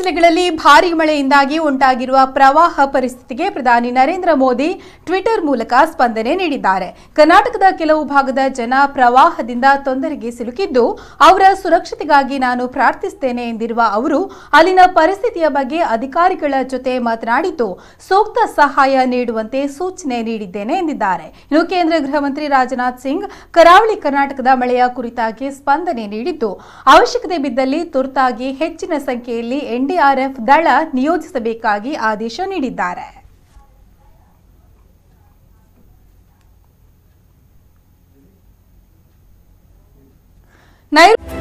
ಜಿಲ್ಲೆಗಳಲ್ಲಿ ಭಾರೀ ಮಳೆಯಿಂದಾಗಿ ಉಂಟಾಗಿರುವ ಪ್ರವಾಹ ಪರಿಸ್ಥಿತಿಗೆ ಪ್ರಧಾನಿ ನರೇಂದ್ರ ಮೋದಿ ಟ್ವಿಟರ್ ಮೂಲಕ ಸ್ಪಂದನೆ ನೀಡಿದ್ದಾರೆ ಕರ್ನಾಟಕದ ಕೆಲವು ಭಾಗದ ಜನ ಪ್ರವಾಹದಿಂದ ತೊಂದರೆಗೆ ಸಿಲುಕಿದ್ದು ಅವರ ಸುರಕ್ಷತೆಗಾಗಿ ನಾನು ಪ್ರಾರ್ಥಿಸುತ್ತೇನೆ ಎಂದಿರುವ ಅವರು ಅಲ್ಲಿನ ಪರಿಸ್ಥಿತಿಯ ಬಗ್ಗೆ ಅಧಿಕಾರಿಗಳ ಜೊತೆ ಮಾತನಾಡಿದ್ದು ಸೂಕ್ತ ಸಹಾಯ ನೀಡುವಂತೆ ಸೂಚನೆ ನೀಡಿದ್ದೇನೆ ಎಂದಿದ್ದಾರೆ ಇನ್ನು ಕೇಂದ್ರ ಗೃಹ ಮಂತ್ರಿ ರಾಜನಾಥ್ ಸಿಂಗ್ ಕರಾವಳಿ ಕರ್ನಾಟಕದ ಮಳೆಯ ಕುರಿತಾಗಿ ಸ್ಪಂದನೆ ನೀಡಿದ್ದು ಅವಶ್ಯಕತೆ ಬಿದ್ದಲ್ಲಿ ತುರ್ತಾಗಿ ಹೆಚ್ಚಿನ ಸಂಖ್ಯೆಯಲ್ಲಿ ಎನ್ಡಿಆರ್ಎಫ್ ದಳ ನಿಯೋಜಿಸಬೇಕಾಗಿ ಆದೇಶ ನೀಡಿದ್ದಾರೆ ನೈಋತ್ಯ